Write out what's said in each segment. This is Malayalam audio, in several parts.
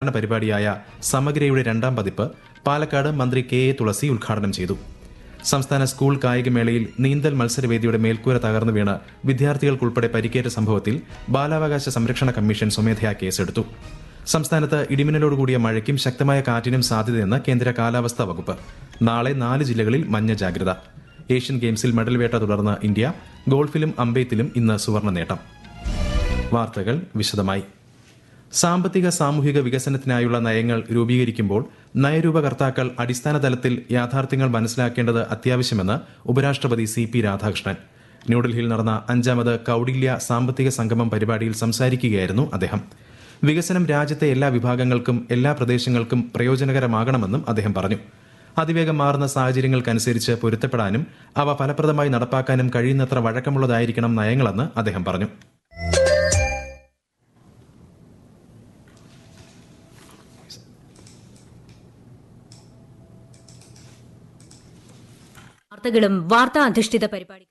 പ്രചാരണ പരിപാടിയായ സമഗ്രയുടെ രണ്ടാം പതിപ്പ് പാലക്കാട് മന്ത്രി കെ എ തുളസി ഉദ്ഘാടനം ചെയ്തു സംസ്ഥാന സ്കൂൾ കായികമേളയിൽ നീന്തൽ മത്സരവേദിയുടെ മേൽക്കൂര തകർന്നു വീണ് വിദ്യാർത്ഥികൾക്കുൾപ്പെടെ പരിക്കേറ്റ സംഭവത്തിൽ ബാലാവകാശ സംരക്ഷണ കമ്മീഷൻ സ്വമേധയാ കേസെടുത്തു സംസ്ഥാനത്ത് ഇടിമിന്നലോടുകൂടിയ മഴയ്ക്കും ശക്തമായ കാറ്റിനും സാധ്യതയെന്ന് കേന്ദ്ര കാലാവസ്ഥാ വകുപ്പ് നാളെ നാല് ജില്ലകളിൽ മഞ്ഞ ജാഗ്രത ഏഷ്യൻ ഗെയിംസിൽ മെഡൽ വേട്ട തുടർന്ന് ഇന്ത്യ ഗോൾഫിലും അമ്പെയ്ത്തിലും ഇന്ന് സുവർണ്ണ നേട്ടം വാർത്തകൾ വിശദമായി സാമ്പത്തിക സാമൂഹിക വികസനത്തിനായുള്ള നയങ്ങൾ രൂപീകരിക്കുമ്പോൾ നയരൂപകർത്താക്കൾ അടിസ്ഥാന തലത്തിൽ യാഥാർത്ഥ്യങ്ങൾ മനസ്സിലാക്കേണ്ടത് അത്യാവശ്യമെന്ന് ഉപരാഷ്ട്രപതി സി പി രാധാകൃഷ്ണൻ ന്യൂഡൽഹിയിൽ നടന്ന അഞ്ചാമത് കൌടില്യ സാമ്പത്തിക സംഗമം പരിപാടിയിൽ സംസാരിക്കുകയായിരുന്നു അദ്ദേഹം വികസനം രാജ്യത്തെ എല്ലാ വിഭാഗങ്ങൾക്കും എല്ലാ പ്രദേശങ്ങൾക്കും പ്രയോജനകരമാകണമെന്നും അദ്ദേഹം പറഞ്ഞു അതിവേഗം മാറുന്ന സാഹചര്യങ്ങൾക്കനുസരിച്ച് പൊരുത്തപ്പെടാനും അവ ഫലപ്രദമായി നടപ്പാക്കാനും കഴിയുന്നത്ര വഴക്കമുള്ളതായിരിക്കണം നയങ്ങളെന്ന് അദ്ദേഹം പറഞ്ഞു വാർത്തകളും വാർത്താ അധിഷ്ഠിത പരിപാടികളും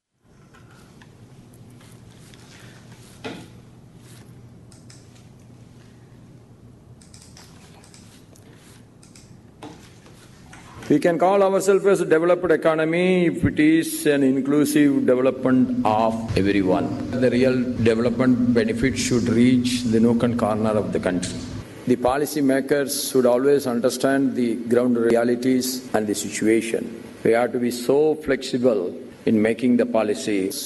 We can call ourselves as a developed economy if it is an inclusive development of everyone. The real development benefit should reach the nook and corner of the country. The policy makers should always understand the ground realities and the situation. We have to be so flexible in making the policies.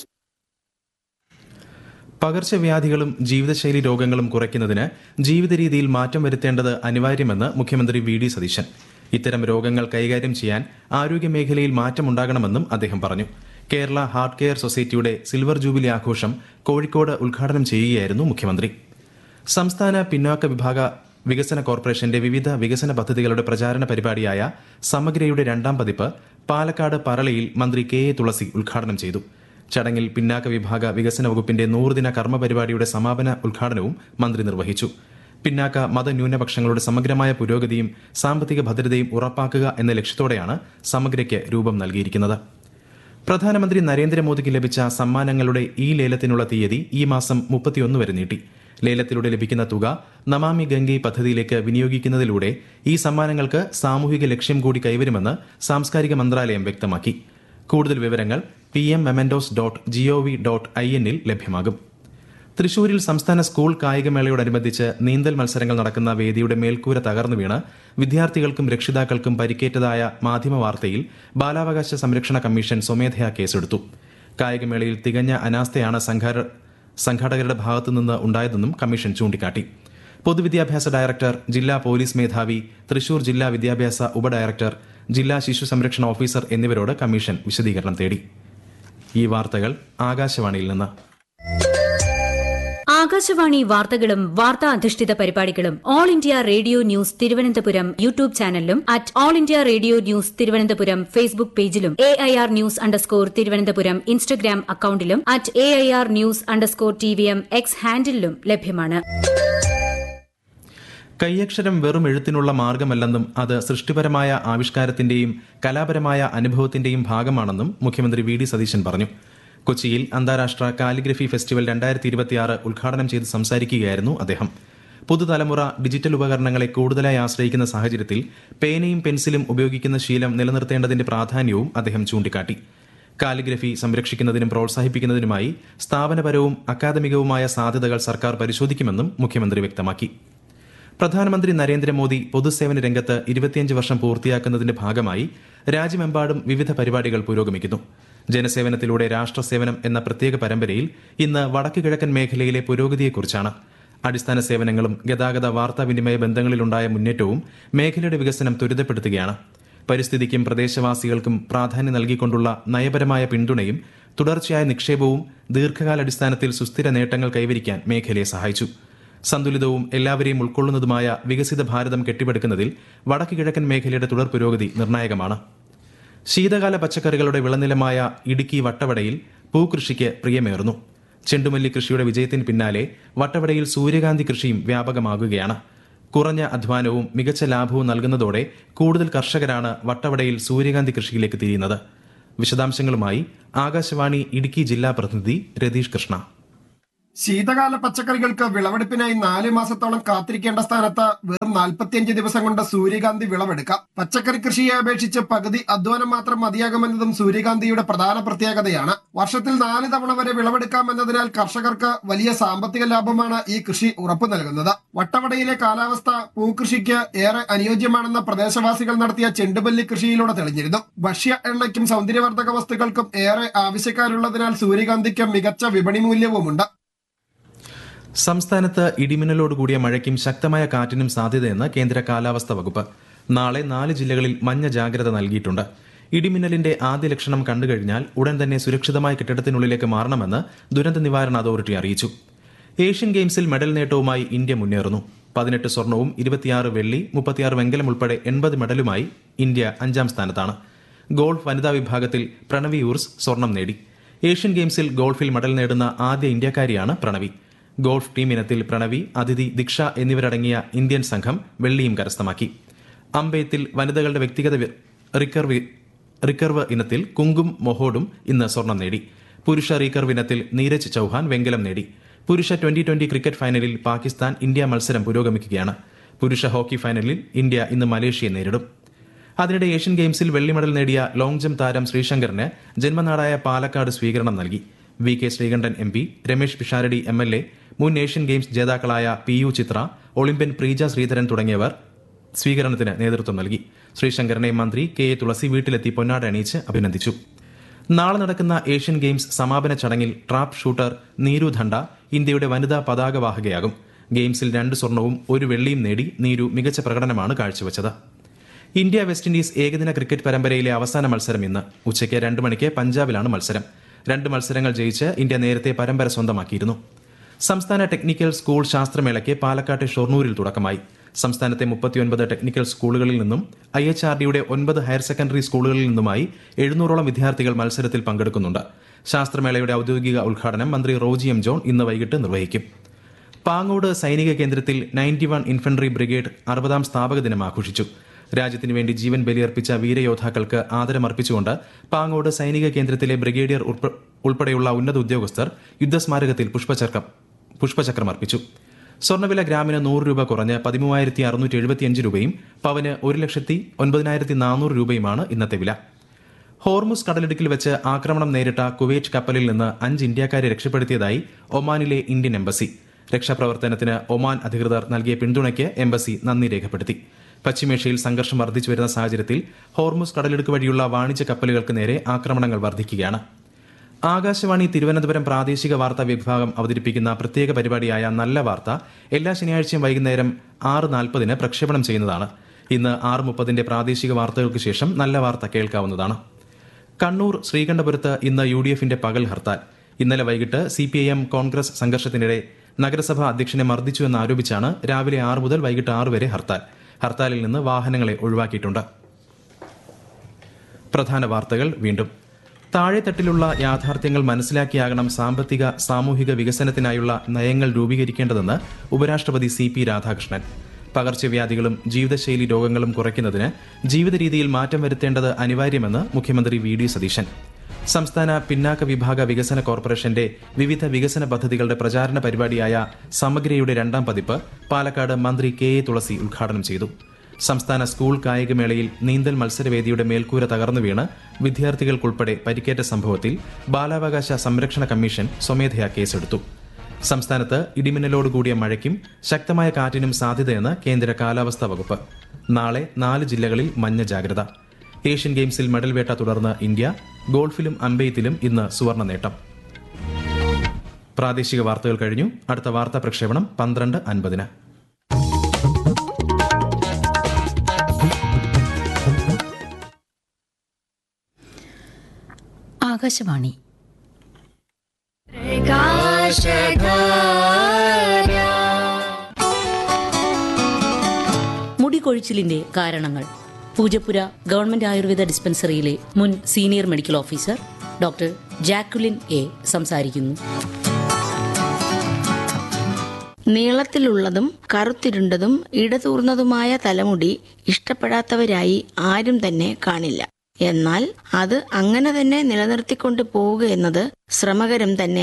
പകർച്ചവ്യാധികളും ജീവിതശൈലി രോഗങ്ങളും കുറയ്ക്കുന്നതിന് ജീവിത രീതിയിൽ മാറ്റം വരുത്തേണ്ടത് അനിവാര്യമെന്ന് മുഖ്യമന്ത്രി വി ഡി സതീശൻ ഇത്തരം രോഗങ്ങൾ കൈകാര്യം ചെയ്യാൻ ആരോഗ്യമേഖലയിൽ മാറ്റമുണ്ടാകണമെന്നും അദ്ദേഹം പറഞ്ഞു കേരള ഹാർട്ട് കെയർ സൊസൈറ്റിയുടെ സിൽവർ ജൂബിലി ആഘോഷം കോഴിക്കോട് ഉദ്ഘാടനം ചെയ്യുകയായിരുന്നു മുഖ്യമന്ത്രി സംസ്ഥാന പിന്നാക്ക വിഭാഗ വികസന കോർപ്പറേഷന്റെ വിവിധ വികസന പദ്ധതികളുടെ പ്രചാരണ പരിപാടിയായ സമഗ്രയുടെ രണ്ടാം പതിപ്പ് പാലക്കാട് പറളയിൽ മന്ത്രി കെ എ തുളസി ഉദ്ഘാടനം ചെയ്തു ചടങ്ങിൽ പിന്നാക്ക വിഭാഗ വികസന വകുപ്പിന്റെ നൂറുദിന കർമ്മ പരിപാടിയുടെ സമാപന ഉദ്ഘാടനവും മന്ത്രി നിർവഹിച്ചു പിന്നാക്ക മതന്യൂനപക്ഷങ്ങളുടെ സമഗ്രമായ പുരോഗതിയും സാമ്പത്തിക ഭദ്രതയും ഉറപ്പാക്കുക എന്ന ലക്ഷ്യത്തോടെയാണ് സമഗ്രയ്ക്ക് രൂപം നൽകിയിരിക്കുന്നത് പ്രധാനമന്ത്രി നരേന്ദ്രമോദിക്ക് ലഭിച്ച സമ്മാനങ്ങളുടെ ഈ ലേലത്തിനുള്ള തീയതി ഈ മാസം മുപ്പത്തിയൊന്ന് വരെ നീട്ടി ലേലത്തിലൂടെ ലഭിക്കുന്ന തുക നമാമി ഗംഗെ പദ്ധതിയിലേക്ക് വിനിയോഗിക്കുന്നതിലൂടെ ഈ സമ്മാനങ്ങൾക്ക് സാമൂഹിക ലക്ഷ്യം കൂടി കൈവരുമെന്ന് സാംസ്കാരിക മന്ത്രാലയം വ്യക്തമാക്കി കൂടുതൽ വിവരങ്ങൾ P M mementos dot GOV dot I എന്നിൽ ലഭ്യമാകും തൃശൂരിൽ സംസ്ഥാന സ്കൂൾ കായികമേളയോടനുബന്ധിച്ച് നീന്തൽ മത്സരങ്ങൾ നടക്കുന്ന വേദിയുടെ മേൽക്കൂര തകർന്നു വീണ് വിദ്യാർത്ഥികൾക്കും രക്ഷിതാക്കൾക്കും പരിക്കേറ്റതായ മാധ്യമ വാർത്തയിൽ ബാലാവകാശ സംരക്ഷണ കമ്മീഷൻ സ്വമേധയാ കേസെടുത്തു കായികമേളയിൽ തികഞ്ഞ അനാസ്ഥയാണ് സംഘാര സംഘാടകരുടെ ഭാഗത്തുനിന്ന് ഉണ്ടായതെന്നും കമ്മീഷൻ ചൂണ്ടിക്കാട്ടി പൊതുവിദ്യാഭ്യാസ ഡയറക്ടർ ജില്ലാ പോലീസ് മേധാവി തൃശൂർ ജില്ലാ വിദ്യാഭ്യാസ ഉപഡയറക്ടർ ജില്ലാ ശിശു സംരക്ഷണ ഓഫീസർ എന്നിവരോട് കമ്മീഷൻ വിശദീകരണം തേടി ഈ വാർത്തകൾ ആകാശവാണിയിൽ നിന്ന് ആകാശവാണി വാർത്തകളും വാർത്താ അധിഷ്ഠിത പരിപാടികളും All India Radio News Thiruvananthapuram YouTube ചാനലിലും at All India Radio News Thiruvananthapuram Facebook പേജിലും A I R News underscore Thiruvananthapuram Instagram അക്കൌണ്ടിലും at A I R News underscore T V M X ഹാൻഡിലും ലഭ്യമാണ് കൈയക്ഷരം വെറും എഴുത്തിനുള്ള മാർഗമല്ലെന്നും അത് സൃഷ്ടിപരമായ ആവിഷ്കാരത്തിന്റെയും കലാപരമായ അനുഭവത്തിന്റെയും ഭാഗമാണെന്നും മുഖ്യമന്ത്രി വി ഡി സതീശൻ പറഞ്ഞു കൊച്ചിയിൽ അന്താരാഷ്ട്ര കാലിഗ്രഫി ഫെസ്റ്റിവൽ രണ്ടായിരത്തി ഇരുപത്തിയാറ് ഉദ്ഘാടനം ചെയ്ത് സംസാരിക്കുകയായിരുന്നു അദ്ദേഹം പുതുതലമുറ ഡിജിറ്റൽ ഉപകരണങ്ങളെ കൂടുതലായി ആശ്രയിക്കുന്ന സാഹചര്യത്തിൽ പേനയും പെൻസിലും ഉപയോഗിക്കുന്ന ശീലം നിലനിർത്തേണ്ടതിന്റെ പ്രാധാന്യവും അദ്ദേഹം ചൂണ്ടിക്കാട്ടി കാലിഗ്രഫി സംരക്ഷിക്കുന്നതിനും പ്രോത്സാഹിപ്പിക്കുന്നതിനുമായി സ്ഥാപനപരവും അക്കാദമികവുമായ സാധ്യതകൾ സർക്കാർ പരിശോധിക്കുമെന്നും മുഖ്യമന്ത്രി വ്യക്തമാക്കി പ്രധാനമന്ത്രി നരേന്ദ്രമോദി പൊതുസേവന രംഗത്ത് ഇരുപത്തിയഞ്ച് വർഷം പൂർത്തിയാക്കുന്നതിന്റെ ഭാഗമായി രാജ്യമെമ്പാടും വിവിധ പരിപാടികൾ പുരോഗമിക്കുന്നു ജനസേവനത്തിലൂടെ രാഷ്ട്രസേവനം എന്ന പ്രത്യേക പരമ്പരയിൽ ഇന്ന് വടക്ക് കിഴക്കൻ മേഖലയിലെ പുരോഗതിയെക്കുറിച്ചാണ് അടിസ്ഥാന സേവനങ്ങളും ഗതാഗത വാർത്താവിനിമയ ബന്ധങ്ങളിലുണ്ടായ മുന്നേറ്റവും മേഖലയുടെ വികസനം ത്വരിതപ്പെടുത്തുകയാണ് പരിസ്ഥിതിക്കും പ്രദേശവാസികൾക്കും പ്രാധാന്യം നൽകിക്കൊണ്ടുള്ള നയപരമായ പിന്തുണയും തുടർച്ചയായ നിക്ഷേപവും ദീർഘകാലാടിസ്ഥാനത്തിൽ സുസ്ഥിര നേട്ടങ്ങൾ കൈവരിക്കാൻ മേഖലയെ സഹായിച്ചു സന്തുലിതവും എല്ലാവരെയും ഉൾക്കൊള്ളുന്നതുമായ വികസിത ഭാരതം കെട്ടിപ്പടുക്കുന്നതിൽ വടക്ക് കിഴക്കൻ മേഖലയുടെ തുടർ പുരോഗതി നിർണായകമാണ് ശീതകാല പച്ചക്കറികളുടെ വിളനിലമായ ഇടുക്കി വട്ടവടയിൽ പൂകൃഷിക്ക് പ്രിയമേറുന്നു ചെണ്ടുമല്ലി കൃഷിയുടെ വിജയത്തിന് പിന്നാലെ വട്ടവടയിൽ സൂര്യകാന്തി കൃഷിയും വ്യാപകമാകുകയാണ് കുറഞ്ഞ അധ്വാനവും മികച്ച ലാഭവും നൽകുന്നതോടെ കൂടുതൽ കർഷകരാണ് വട്ടവടയിൽ സൂര്യകാന്തി കൃഷിയിലേക്ക് തിരിയുന്നത് വിശദാംശങ്ങളുമായി ആകാശവാണി ഇടുക്കി ജില്ലാ പ്രതിനിധി രതീഷ് കൃഷ്ണ ശീതകാല പച്ചക്കറികൾക്ക് വിളവെടുപ്പിനായി നാല് മാസത്തോളം കാത്തിരിക്കേണ്ട സ്ഥാനത്ത് വെറും നാൽപ്പത്തിയഞ്ച് ദിവസം കൊണ്ട് സൂര്യകാന്തി വിളവെടുക്കാം പച്ചക്കറി കൃഷിയെ അപേക്ഷിച്ച് പകുതി അധ്വാനം മാത്രം മതിയാകുമെന്നതും സൂര്യകാന്തിയുടെ പ്രധാന പ്രത്യേകതയാണ് വർഷത്തിൽ നാല് തവണ വരെ വിളവെടുക്കാമെന്നതിനാൽ കർഷകർക്ക് വലിയ സാമ്പത്തിക ലാഭമാണ് ഈ കൃഷി ഉറപ്പു നൽകുന്നത് വട്ടവടയിലെ കാലാവസ്ഥ പൂക്കൃഷിക്ക് ഏറെ അനുയോജ്യമാണെന്ന പ്രദേശവാസികൾ നടത്തിയ ചെണ്ടുമല്ലി കൃഷിയിലൂടെ തെളിഞ്ഞിരുന്നു ഭക്ഷ്യ എണ്ണയ്ക്കും സൗന്ദര്യവർദ്ധക വസ്തുക്കൾക്കും ഏറെ ആവശ്യക്കാരുള്ളതിനാൽ സൂര്യകാന്തിക്ക് മികച്ച വിപണി മൂല്യവുമുണ്ട് സംസ്ഥാനത്ത് ഇടിമിന്നലോടുകൂടിയ മഴയ്ക്കും ശക്തമായ കാറ്റിനും സാധ്യതയെന്ന് കേന്ദ്ര കാലാവസ്ഥാ വകുപ്പ് നാളെ നാല് ജില്ലകളിൽ മഞ്ഞ ജാഗ്രത നൽകിയിട്ടുണ്ട് ഇടിമിന്നലിന്റെ ആദ്യ ലക്ഷണം കണ്ടുകഴിഞ്ഞാൽ ഉടൻ തന്നെ സുരക്ഷിതമായ കെട്ടിടത്തിനുള്ളിലേക്ക് മാറണമെന്ന് ദുരന്ത നിവാരണ അതോറിറ്റി അറിയിച്ചു ഏഷ്യൻ ഗെയിംസിൽ മെഡൽ നേട്ടവുമായി ഇന്ത്യ മുന്നേറുന്നു പതിനെട്ട് സ്വർണവും ഇരുപത്തിയാറ് വെള്ളി മുപ്പത്തിയാറ് വെങ്കലം ഉൾപ്പെടെ എൺപത് മെഡലുമായി ഇന്ത്യ അഞ്ചാം സ്ഥാനത്താണ് ഗോൾഫ് വനിതാ വിഭാഗത്തിൽ പ്രണവി ഊർസ് സ്വർണം നേടി ഏഷ്യൻ ഗെയിംസിൽ ഗോൾഫിൽ മെഡൽ നേടുന്ന ആദ്യ ഇന്ത്യക്കാരിയാണ് പ്രണവി ഗോൾഫ് ടീം ഇനത്തിൽ പ്രണവി അതിഥി ദീക്ഷ എന്നിവരടങ്ങിയ ഇന്ത്യൻ സംഘം വെള്ളിയും കരസ്ഥമാക്കി അമ്പയത്തിൽ വനിതകളുടെ വ്യക്തിഗത വി- റിക്കർവ് റിക്കർവ് ഇനത്തിൽ കുങ്കും മൊഹോഡും ഇന്ന് സ്വർണം നേടി പുരുഷ റിക്കർവ് ഇനത്തിൽ നീരജ് ചൌഹാൻ വെങ്കലം നേടി പുരുഷ ട്വന്റി ട്വന്റി ക്രിക്കറ്റ് ഫൈനലിൽ പാകിസ്ഥാൻ ഇന്ത്യ മത്സരം പുരോഗമിക്കുകയാണ് പുരുഷ ഹോക്കി ഫൈനലിൽ ഇന്ത്യ ഇന്ന് മലേഷ്യയെ നേരിടും അതിനിടെ ഏഷ്യൻ ഗെയിംസിൽ വെള്ളി മെഡൽ നേടിയ ലോങ് ജംപ് താരം ശ്രീശങ്കറിന് ജന്മനാടായ പാലക്കാട് സ്വീകരണം നൽകി V K Sreekandan M P Ramesh Pisharody M L A മുൻ ഏഷ്യൻ ഗെയിംസ് ജേതാക്കളായ പി യു ചിത്ര ഒളിമ്പ്യൻ പ്രീജ ശ്രീധരൻ തുടങ്ങിയവർ സ്വീകരണത്തിന് നേതൃത്വം നൽകി ശ്രീശങ്കരനെ മന്ത്രി കെ എ തുളസി വീട്ടിലെത്തി പൊന്നാട അണിയിച്ച് അഭിനന്ദിച്ചു നാളെ നടക്കുന്ന ഏഷ്യൻ ഗെയിംസ് സമാപന ചടങ്ങിൽ ട്രാപ്പ് ഷൂട്ടർ നീരു ധണ്ട ഇന്ത്യയുടെ വനിതാ പതാകവാഹകയാകും ഗെയിംസിൽ രണ്ട് സ്വർണവും ഒരു വെള്ളിയും നേടി നീരു മികച്ച പ്രകടനമാണ് കാഴ്ചവെച്ചത് ഇന്ത്യ വെസ്റ്റ് ഇൻഡീസ് ഏകദിന ക്രിക്കറ്റ് പരമ്പരയിലെ അവസാന മത്സരം ഇന്ന് ഉച്ചയ്ക്ക് രണ്ട് മണിക്ക് പഞ്ചാബിലാണ് മത്സരം രണ്ട് മത്സരങ്ങൾ ജയിച്ച് ഇന്ത്യ നേരത്തെ പരമ്പര സ്വന്തമാക്കിയിരുന്നു സംസ്ഥാന ടെക്നിക്കൽ സ്കൂൾ ശാസ്ത്രമേളയ്ക്ക് പാലക്കാട്ടെ ഷൊർണൂരിൽ തുടക്കമായി സംസ്ഥാനത്തെ മുപ്പത്തിയൊൻപത് ടെക്നിക്കൽ സ്കൂളുകളിൽ നിന്നും ഐ എച്ച് ആർ ഡിയുടെ ഒൻപത് ഹയർ സെക്കൻഡറി സ്കൂളുകളിൽ നിന്നുമായി എഴുന്നൂറോളം വിദ്യാർത്ഥികൾ മത്സരത്തിൽ പങ്കെടുക്കുന്നുണ്ട് ശാസ്ത്രമേളയുടെ ഔദ്യോഗിക ഉദ്ഘാടനം മന്ത്രി റോജി എം ജോൺ ഇന്ന് വൈകിട്ട് നിർവഹിക്കും പാങ്ങോട് സൈനിക കേന്ദ്രത്തിൽ നയൻറ്റി വൺ ഇൻഫൻട്രി ബ്രിഗേഡ് അറുപതാം സ്ഥാപക ദിനം ആഘോഷിച്ചു രാജ്യത്തിനു വേണ്ടി ജീവൻ ബലിയർപ്പിച്ച വീരയോദ്ധാക്കൾക്ക് ആദരമർപ്പിച്ചുകൊണ്ട് പാങ്ങോട് സൈനിക കേന്ദ്രത്തിലെ ബ്രിഗേഡിയർ ഉൾപ്പെ- ഉൾപ്പെടെയുള്ള ഉന്നത ഉദ്യോഗസ്ഥർ യുദ്ധസ്മാരകത്തിൽ പുഷ്പചക്രം പുഷ്പചക്രം അർപ്പിച്ചു സ്വർണ്ണവില ഗ്രാമിന് നൂറ് രൂപ കുറഞ്ഞ് പതിമൂവായിരത്തി അറുന്നൂറ്റി എഴുപത്തിയഞ്ച് രൂപയും പവന് ഒരു ലക്ഷത്തി ഒൻപതിനായിരത്തി നാനൂറ് രൂപയുമാണ് ഇന്നത്തെ വില ഹോർമുസ് കടലിടുക്കിൽ വെച്ച് ആക്രമണം നേരിട്ട കുവൈറ്റ് കപ്പലിൽ നിന്ന് അഞ്ച് ഇന്ത്യക്കാരെ രക്ഷപ്പെടുത്തിയതായി ഒമാനിലെ ഇന്ത്യൻ എംബസി രക്ഷാപ്രവർത്തനത്തിന് ഒമാൻ അധികൃതർ നൽകിയ പിന്തുണയ്ക്ക് എംബസി നന്ദി രേഖപ്പെടുത്തി പശ്ചിമേഷ്യയിൽ സംഘർഷം വർദ്ധിച്ചു വരുന്ന സാഹചര്യത്തിൽ ഹോർമുസ് കടലിടുക്ക് വഴിയുള്ള വാണിജ്യ കപ്പലുകൾക്ക് നേരെ ആക്രമണങ്ങൾ വർദ്ധിക്കുകയാണ് ആകാശവാണി തിരുവനന്തപുരം പ്രാദേശിക വാർത്താ വിഭാഗം അവതരിപ്പിക്കുന്ന പ്രത്യേക പരിപാടിയായ നല്ല വാർത്ത എല്ലാ ശനിയാഴ്ചയും വൈകുന്നേരം ആറ് നാൽപ്പതിന് പ്രക്ഷേപണം ചെയ്യുന്നതാണ് ഇന്ന് ആറ് മുപ്പതിന്റെ പ്രാദേശിക വാർത്തകൾക്ക് ശേഷം നല്ല വാർത്ത കേൾക്കാവുന്നതാണ് കണ്ണൂർ ശ്രീകണ്ഠപുരത്ത് ഇന്ന് യു ഡി എഫിന്റെ പകൽ ഹർത്താൽ ഇന്നലെ വൈകിട്ട് C P I M Congress സംഘർഷത്തിനിടെ നഗരസഭാ അധ്യക്ഷനെ മർദ്ദിച്ചു എന്നാരോപിച്ചാണ് രാവിലെ ആറ് മുതൽ വൈകിട്ട് ആറ് വരെ ഹർത്താൽ ഹർത്താലിൽ നിന്ന് വാഹനങ്ങളെ ഒഴിവാക്കിയിട്ടുണ്ട് പ്രധാന വാർത്തകൾ വീണ്ടും താഴെത്തട്ടിലുള്ള യാഥാർത്ഥ്യങ്ങൾ മനസ്സിലാക്കിയാകണം സാമ്പത്തിക സാമൂഹിക വികസനത്തിനായുള്ള നയങ്ങൾ രൂപീകരിക്കേണ്ടതെന്ന് ഉപരാഷ്ട്രപതി സി പി രാധാകൃഷ്ണൻ പകർച്ചവ്യാധികളും ജീവിതശൈലി രോഗങ്ങളും കുറയ്ക്കുന്നതിന് ജീവിത രീതിയിൽ മാറ്റം വരുത്തേണ്ടത് അനിവാര്യമെന്ന് മുഖ്യമന്ത്രി വി ഡി സതീശൻ സംസ്ഥാന പിന്നാക്ക വിഭാഗ വികസന കോർപ്പറേഷന്റെ വിവിധ വികസന പദ്ധതികളുടെ പ്രചാരണ പരിപാടിയായ സമഗ്രയുടെ രണ്ടാം പതിപ്പ് പാലക്കാട് മന്ത്രി കെ എ തുളസി ഉദ്ഘാടനം ചെയ്തു സംസ്ഥാന സ്കൂൾ കായികമേളയിൽ നീന്തൽ മത്സരവേദിയുടെ മേൽക്കൂര തകർന്നു വീണ് വിദ്യാർത്ഥികൾക്കുൾപ്പെടെ പരിക്കേറ്റ സംഭവത്തിൽ ബാലാവകാശ സംരക്ഷണ കമ്മീഷൻ സ്വമേധയാ കേസെടുത്തു സംസ്ഥാനത്ത് ഇടിമിന്നലോടുകൂടിയ മഴയ്ക്കും ശക്തമായ കാറ്റിനും സാധ്യതയെന്ന് കേന്ദ്ര കാലാവസ്ഥാ വകുപ്പ് നാളെ നാല് ജില്ലകളിൽ മഞ്ഞ ജാഗ്രത ഏഷ്യൻ ഗെയിംസിൽ മെഡൽ വേട്ട തുടർന്ന് ഇന്ത്യ ഗോൾഫിലും അമ്പെയ്ത്തിലും ഇന്ന് സുവർണ നേട്ടം പ്രാദേശിക വാർത്തകൾ കഴിഞ്ഞു അടുത്ത വാർത്താ പ്രക്ഷേപണം പന്ത്രണ്ട് അൻപതിന് ആകാശവാണി മുടി കൊഴിച്ചിലിന്റെ കാരണങ്ങൾ പൂജപ്പുര ഗവൺമെന്റ് ആയുർവേദ ഡിസ്പെൻസറിയിലെ മുൻ senior medical officer doctor Jacqueline A സംസാരിക്കുന്നു നീളത്തിലുള്ളതും കറുത്തിരുണ്ടതും ഇടതൂർന്നതുമായ തലമുടി ഇഷ്ടപ്പെടാത്തവരായി ആരും തന്നെ കാണില്ല എന്നാൽ അത് അങ്ങനെ തന്നെ നിലനിർത്തിക്കൊണ്ട് പോവുക എന്നത് ശ്രമകരം തന്നെയാണ്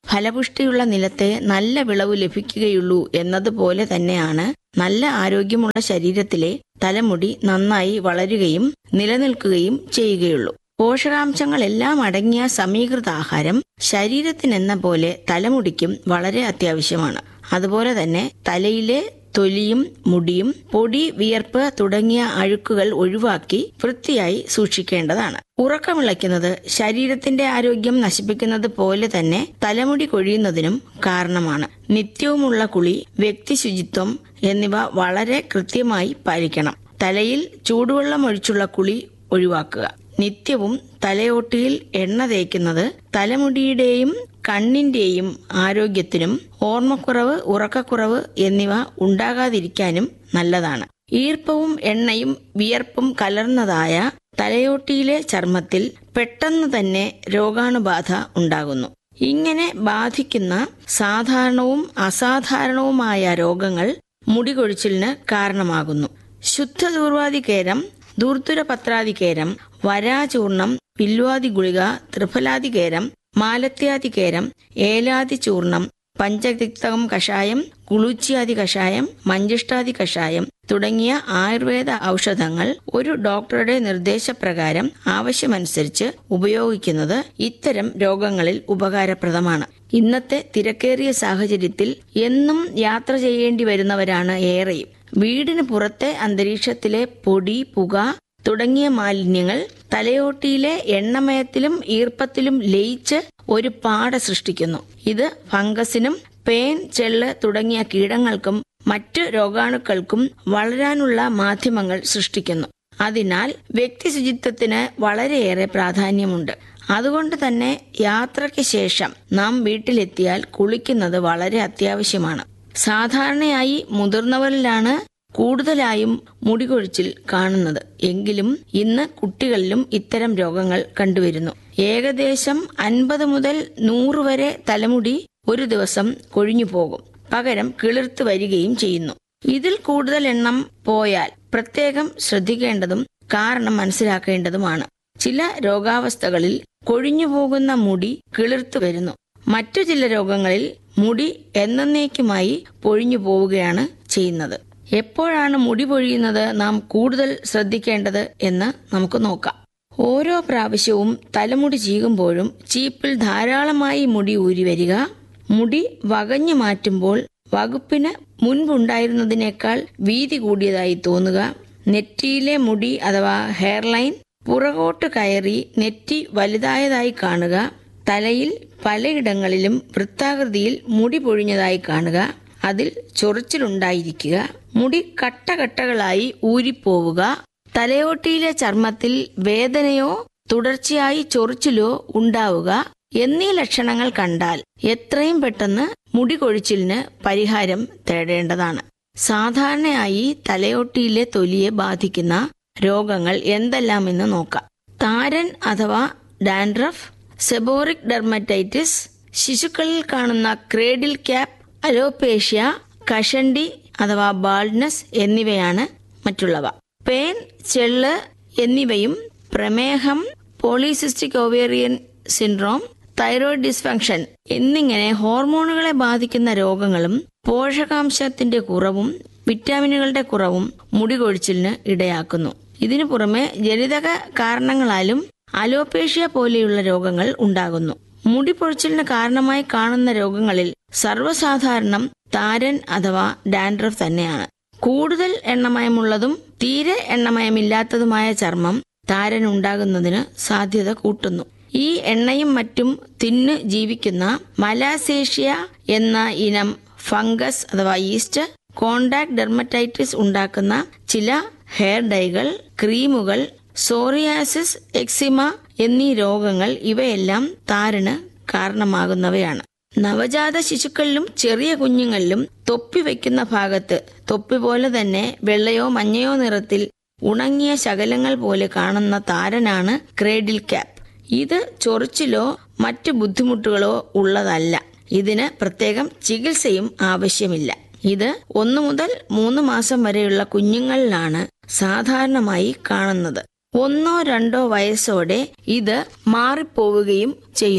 ഫലപുഷ്ടിയുള്ള നിലത്തെ നല്ല വിളവ് ലഭിക്കുകയുള്ളൂ എന്നതുപോലെ തന്നെയാണ് നല്ല ആരോഗ്യമുള്ള ശരീരത്തിലെ തലമുടി നന്നായി വളരുകയും നിലനിൽക്കുകയും ചെയ്യുകയുള്ളൂ പോഷകാംശങ്ങളെല്ലാം അടങ്ങിയ സമീകൃത ആഹാരം ശരീരത്തിനെന്ന പോലെ തലമുടിക്കും വളരെ അത്യാവശ്യമാണ് അതുപോലെ തന്നെ തലയിലെ തൊലിയും മുടിയും പൊടി വിയർപ്പ് തുടങ്ങിയ അഴുക്കുകൾ ഒഴിവാക്കി വൃത്തിയായി സൂക്ഷിക്കേണ്ടതാണ് ഉറക്കമിളയ്ക്കുന്നത് ശരീരത്തിന്റെ ആരോഗ്യം നശിപ്പിക്കുന്നത് പോലെ തന്നെ തലമുടി കൊഴിയുന്നതിനും കാരണമാണ് നിത്യവുമുള്ള കുളി വ്യക്തി ശുചിത്വം എന്നിവ വളരെ കൃത്യമായി പാലിക്കണം തലയിൽ ചൂടുവെള്ളം ഒഴിച്ചുള്ള കുളി ഒഴിവാക്കുക നിത്യവും തലയോട്ടിയിൽ എണ്ണ തേക്കുന്നത് തലമുടിയുടെയും കണ്ണിന്റെയും ആരോഗ്യത്തിനും ഓർമ്മക്കുറവ് ഉറക്കക്കുറവ് എന്നിവ ഉണ്ടാകാതിരിക്കാനും നല്ലതാണ് ഈർപ്പവും എണ്ണയും വിയർപ്പും കലർന്നതായ തലയോട്ടിയിലെ ചർമ്മത്തിൽ പെട്ടെന്ന് തന്നെ രോഗാണുബാധ ഉണ്ടാകുന്നു ഇങ്ങനെ ബാധിക്കുന്ന സാധാരണവും അസാധാരണവുമായ രോഗങ്ങൾ മുടികൊഴിച്ചിലിന് കാരണമാകുന്നു ശുദ്ധദൂർവാദികേരം ദൂർത്തുരപത്രാദികേരം വരാചൂർണം പില്വാദി ഗുളിക ത്രിഫലാദികേരം മാലത്യാദികേരം ഏലാദി ചൂർണം പഞ്ചതിക്തകം കഷായം കുളുച്ചിയാദി കഷായം മഞ്ചിഷ്ടാദി കഷായം തുടങ്ങിയ ആയുർവേദ ഔഷധങ്ങൾ ഒരു ഡോക്ടറുടെ നിർദ്ദേശപ്രകാരം ആവശ്യമനുസരിച്ച് ഉപയോഗിക്കുന്നത് ഇത്തരം രോഗങ്ങളിൽ ഉപകാരപ്രദമാണ് ഇന്നത്തെ തിരക്കേറിയ സാഹചര്യത്തിൽ എന്നും യാത്ര ചെയ്യേണ്ടി വരുന്നവരാണ് ഏറെയും വീടിന് പുറത്തെ അന്തരീക്ഷത്തിലെ പൊടി പുക തുടങ്ങിയ മാലിന്യങ്ങൾ തലയോട്ടിയിലെ എണ്ണമയത്തിലും ഈർപ്പത്തിലും ലയിച്ച് ഒരു പാട സൃഷ്ടിക്കുന്നു ഇത് ഫംഗസിനും പേൻ ചെള്ള് തുടങ്ങിയ കീടങ്ങൾക്കും മറ്റു രോഗാണുക്കൾക്കും വളരാനുള്ള മാധ്യമങ്ങൾ സൃഷ്ടിക്കുന്നു അതിനാൽ വ്യക്തി ശുചിത്വത്തിന് വളരെയേറെ പ്രാധാന്യമുണ്ട് അതുകൊണ്ട് തന്നെ യാത്രയ്ക്ക് ശേഷം നാം വീട്ടിലെത്തിയാൽ കുളിക്കുന്നത് വളരെ അത്യാവശ്യമാണ് സാധാരണയായി മുതിർന്നവരിലാണ് കൂടുതലായും മുടികൊഴിച്ചിൽ കാണുന്നത് എങ്കിലും ഇന്ന് കുട്ടികളിലും ഇത്തരം രോഗങ്ങൾ കണ്ടുവരുന്നു ഏകദേശം അൻപത് മുതൽ നൂറ് വരെ തലമുടി ഒരു ദിവസം കൊഴിഞ്ഞു പോകും പകരം കിളിർത്ത് വരികയും ചെയ്യുന്നു ഇതിൽ കൂടുതൽ എണ്ണം പോയാൽ പ്രത്യേകം ശ്രദ്ധിക്കേണ്ടതും കാരണം മനസ്സിലാക്കേണ്ടതുമാണ് ചില രോഗാവസ്ഥകളിൽ കൊഴിഞ്ഞു പോകുന്ന മുടി കിളിർത്തു വരുന്നു മറ്റു ചില രോഗങ്ങളിൽ മുടി എന്നേക്കുമായി പൊഴിഞ്ഞു പോവുകയാണ് ചെയ്യുന്നത് എപ്പോഴാണ് മുടി പൊഴിയുന്നത് നാം കൂടുതൽ ശ്രദ്ധിക്കേണ്ടത് എന്ന് നമുക്ക് നോക്കാം ഓരോ പ്രാവശ്യവും തലമുടി ചീകുമ്പോഴും ചീപ്പിൽ ധാരാളമായി മുടി ഊരി വരിക മുടി വകഞ്ഞു മാറ്റുമ്പോൾ വകുപ്പിന് മുൻപുണ്ടായിരുന്നതിനേക്കാൾ വീതി കൂടിയതായി തോന്നുക നെറ്റിയിലെ മുടി അഥവാ ഹെയർലൈൻ പുറകോട്ട് കയറി നെറ്റി വലുതായതായി കാണുക തലയിൽ പലയിടങ്ങളിലും വൃത്താകൃതിയിൽ മുടി പൊഴിഞ്ഞതായി കാണുക അതിൽ ചൊറിച്ചിലുണ്ടായിരിക്കുക മുടി കട്ടകട്ടകളായി ഊരിപ്പോവുക തലയോട്ടിയിലെ ചർമ്മത്തിൽ വേദനയോ തുടർച്ചയായി ചൊറിച്ചിലോ ഉണ്ടാവുക എന്നീ ലക്ഷണങ്ങൾ കണ്ടാൽ എത്രയും പെട്ടെന്ന് മുടി കൊഴിച്ചിലിന് പരിഹാരം തേടേണ്ടതാണ് സാധാരണയായി തലയോട്ടിയിലെ തൊലിയെ ബാധിക്കുന്ന രോഗങ്ങൾ എന്തെല്ലാമെന്ന് നോക്കാം താരൻ അഥവാ ഡാൻഡ്രഫ് സെബോറിക് ഡെർമറ്റൈറ്റിസ് ശിശുക്കളിൽ കാണുന്ന ക്രേഡിൽ ക്യാപ്പ് അലോപേഷ്യ കഷണ്ടി അഥവാ ബാൾഡ്നസ് എന്നിവയാണ് മറ്റുള്ളവ പേൻ ചെള്ള് എന്നിവയും പ്രമേഹം polycystic ovarian syndrome thyroid dysfunction എന്നിങ്ങനെ ഹോർമോണുകളെ ബാധിക്കുന്ന രോഗങ്ങളും പോഷകാംശത്തിന്റെ കുറവും വിറ്റാമിനുകളുടെ കുറവും മുടി കൊഴിച്ചിലിന് ഇടയാക്കുന്നു ഇതിനു പുറമെ ജനിതക കാരണങ്ങളാലും അലോപേഷ്യ പോലെയുള്ള രോഗങ്ങൾ ഉണ്ടാകുന്നു മുടി പൊഴിച്ചിലിന് കാരണമായി കാണുന്ന രോഗങ്ങളിൽ സർവ്വസാധാരണം താരൻ അഥവാ ഡാൻഡ്രഫ് തന്നെയാണ് കൂടുതൽ എണ്ണമയമുള്ളതും തീരെ എണ്ണമയമില്ലാത്തതുമായ ചർമ്മം താരൻ ഉണ്ടാകുന്നതിന് സാധ്യത കൂട്ടുന്നു ഈ എണ്ണയും മറ്റും തിന്ന് ജീവിക്കുന്ന മലാസേഷ്യ എന്ന ഇനം ഫംഗസ് അഥവാ ഈസ്റ്റ് കോണ്ടാക്ട് ഡെർമറ്റൈറ്റിസ് ഉണ്ടാക്കുന്ന ചില ഹെയർ ഡൈകൾ ക്രീമുകൾ സോറിയാസിസ് എക്സിമ എന്നീ രോഗങ്ങൾ ഇവയെല്ലാം താരന് കാരണമാകുന്നവയാണ് നവജാത ശിശുക്കളിലും ചെറിയ കുഞ്ഞുങ്ങളിലും തൊപ്പി വയ്ക്കുന്ന ഭാഗത്ത് തൊപ്പി പോലെ തന്നെ വെള്ളയോ മഞ്ഞയോ നിറത്തിൽ ഉണങ്ങിയ ശകലങ്ങൾ പോലെ കാണുന്ന താരനാണ് ക്രേഡിൽ ക്യാപ്പ് ഇത് ചൊറിച്ചിലോ മറ്റു ബുദ്ധിമുട്ടുകളോ ഉള്ളതല്ല ഇതിന് പ്രത്യേകം ചികിത്സയും ആവശ്യമില്ല ഇത് ഒന്നു മുതൽ മൂന്ന് മാസം വരെയുള്ള കുഞ്ഞുങ്ങളിലാണ് സാധാരണമായി കാണുന്നത് ഒന്നോ രണ്ടോ വയസ്സോടെ ഇത് മാറിപ്പോവുകയും ചെയ്യുന്നു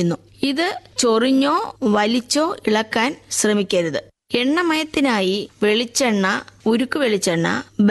ഇത് ചൊറിഞ്ഞോ വലിച്ചോ ഇളക്കാൻ ശ്രമിക്കരുത് എണ്ണമയത്തിനായി വെളിച്ചെണ്ണ ഉരുക്ക് വെളിച്ചെണ്ണ